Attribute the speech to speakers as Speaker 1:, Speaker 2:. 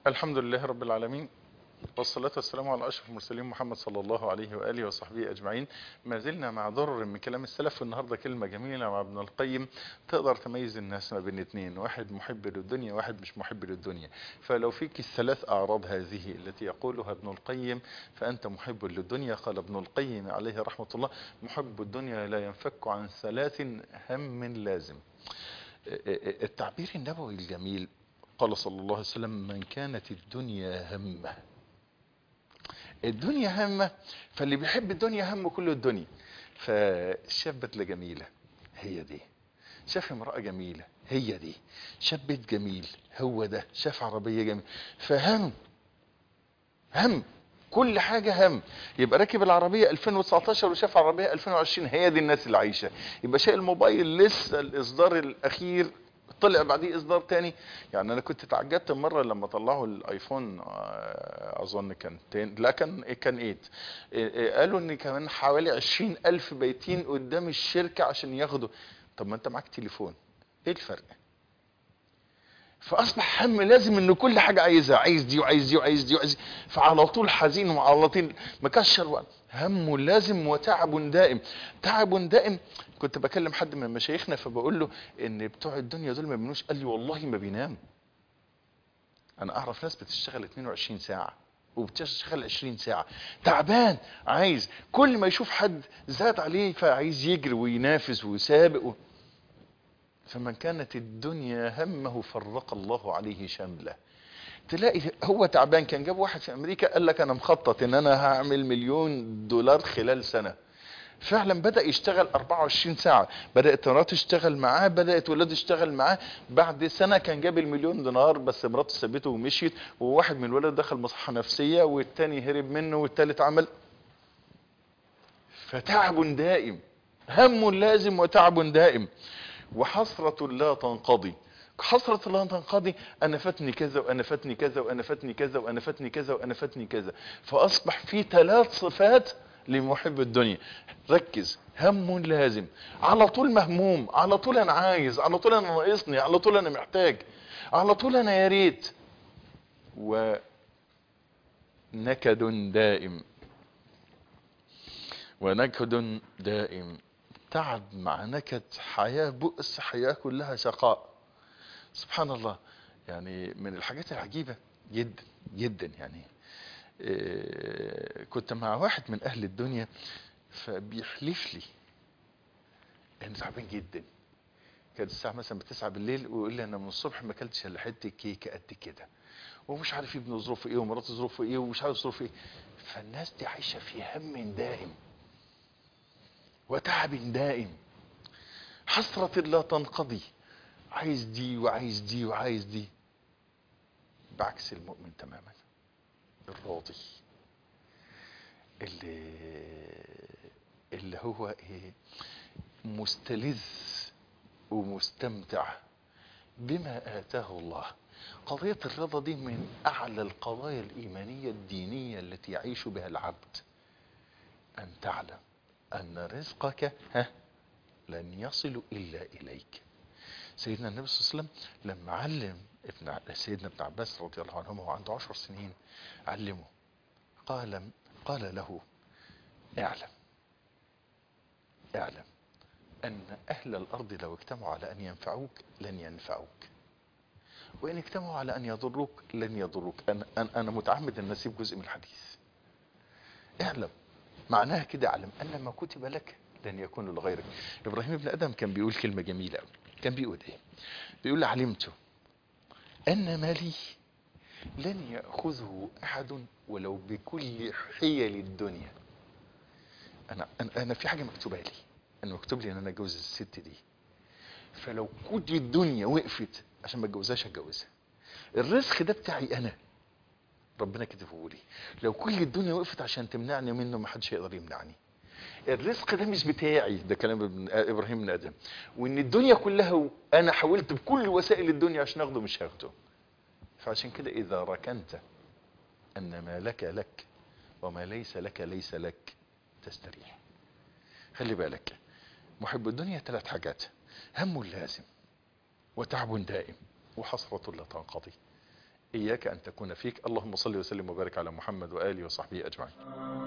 Speaker 1: الحمد لله رب العالمين والصلاة والسلام على أشرف المرسلين محمد صلى الله عليه وآله وصحبه أجمعين ما زلنا مع ضرر من كلام السلف والنهاردة كلمة جميلة مع ابن القيم تقدر تميز الناس ما بين اتنين واحد محب للدنيا واحد مش محب للدنيا فلو فيك الثلاث أعراض هذه التي يقولها ابن القيم فأنت محب للدنيا قال ابن القيم عليه رحمة الله محب الدنيا لا ينفك عن ثلاث هم لازم التعبير النبوي الجميل قال صلى الله عليه وسلم من كانت الدنيا همه الدنيا همه فاللي بيحب الدنيا هم كل الدنيا فشاف بدله جميله هي دي شاف امراه جميله هي دي شاف بيت جميل هو ده شاف عربيه جميله فهم هم كل حاجة هم يبقى راكب العربية 2019 وشاف عربية 2020 هي دي الناس اللي عايشة يبقى شيء الموبايل لسه الإصدار الأخير طلع بعديه اصدار تاني يعني انا كنت اتعجبت مره لما طلعوا الايفون اظن كان تين لا كان كان 8 قالوا ان كمان حوالي 20 الف بايتين قدام الشركه عشان ياخدوا طب ما انت معاك تليفون ايه الفرق فاصبح هم لازم ان كل حاجه عايزها عايز دي وعايز دي وعايز دي وعايز دي فعلى طول حزين وعلى طول مكشر هم لازم وتعب دائم تعب دائم كنت بكلم حد من مشايخنا فبقول له ان بتوع الدنيا دول ما بينوش قال لي والله ما بينام انا اعرف ناس بتشتغل 22 ساعه وبتشتغل 20 ساعة تعبان عايز كل ما يشوف حد زاد عليه فعايز يجري وينافس ويسابق و... فمن كانت الدنيا همه فرق الله عليه شمله تلاقي هو تعبان كان جاب واحد في امريكا قال لك انا مخطط ان انا هعمل مليون دولار خلال سنة فعلا بدأ يشتغل 24 ساعة بدأت مراته تشتغل معاه بدأت ولاده تشتغل معاه بعد سنة كان جاب المليون دينار بس مراته سابته ومشيت وواحد من الولاد دخل مصحة نفسية والتاني هرب منه والتالت عمل فتعب دائم هم لازم وتعب دائم وحسرة لا تنقضي حسرة لا تنقضي أنا فاتني كذا وأنا فاتني كذا وأنا فاتني كذا وأنا فاتني كذا وأنا فاتني كذا فأصبح في ثلاث صفات لمحب الدنيا ركز هم لازم على طول مهموم على طول أنا عايز على طول أنا ناقصني على طول أنا محتاج على طول أنا يا ريت ونكد دائم ونكد دائم تعب مع نكد حياة بؤس حياة كلها شقاء سبحان الله يعني من الحاجات العجيبة جدا جدا يعني إيه كنت مع واحد من اهل الدنيا فبيحلف لي انه تعبان جدا كانت الساعة مثلا بتسعة بالليل ويقول لي انا من الصبح ما اكلتش الا حته كيكه قد كده ومش عارف ابنه ظروفه ايه ومراته ظروفه ايه ومش عارف ظروفه ايه فالناس دي عايشه في هم دائم وتعب دائم حسرة لا تنقضي عايز دي وعايز دي وعايز دي بعكس المؤمن تماما الراضي اللي اللي هو ايه مستلذ ومستمتع بما آتاه الله قضية الرضا دي من أعلى القضايا الإيمانية الدينية التي يعيش بها العبد أن تعلم أن رزقك ها لن يصل إلا إليك سيدنا النبي صلى الله عليه وسلم لما علم ابن سيدنا ابن عباس رضي الله عنهما وعنده عشر سنين علمه قال قال له اعلم اعلم أن أهل الأرض لو اجتمعوا على أن ينفعوك لن ينفعوك وإن اجتمعوا على أن يضروك لن يضروك أنا, أنا متعمد أن أسيب جزء من الحديث اعلم معناها كده اعلم أن ما كتب لك لن يكون لغيرك إبراهيم بن أدم كان بيقول كلمة جميلة قوي كان بيقول إيه بيقول علمت أن مالي لن يأخذه أحد ولو بكل حيل الدنيا أنا, أنا, أنا في حاجة مكتوبة لي أنا مكتوب لي أن أنا أتجوز الست دي فلو كل الدنيا وقفت عشان ما اتجوزهاش اتجوزها الرزق ده بتاعي أنا ربنا كتبه لي لو كل الدنيا وقفت عشان تمنعني منه ما حدش يقدر يمنعني الرزق ده مش بتاعي ده كلام ابن ابراهيم بن ادم وان الدنيا كلها انا حاولت بكل وسائل الدنيا عشان اخده مش هاخده فعشان كده اذا ركنت ان ما لك لك وما ليس لك ليس لك تستريح خلي بالك محب الدنيا ثلاث حاجات هم لازم وتعب دائم وحسرة لا تنقضي إياك أن تكون فيك اللهم صل وسلم وبارك على محمد وآله وصحبه أجمعين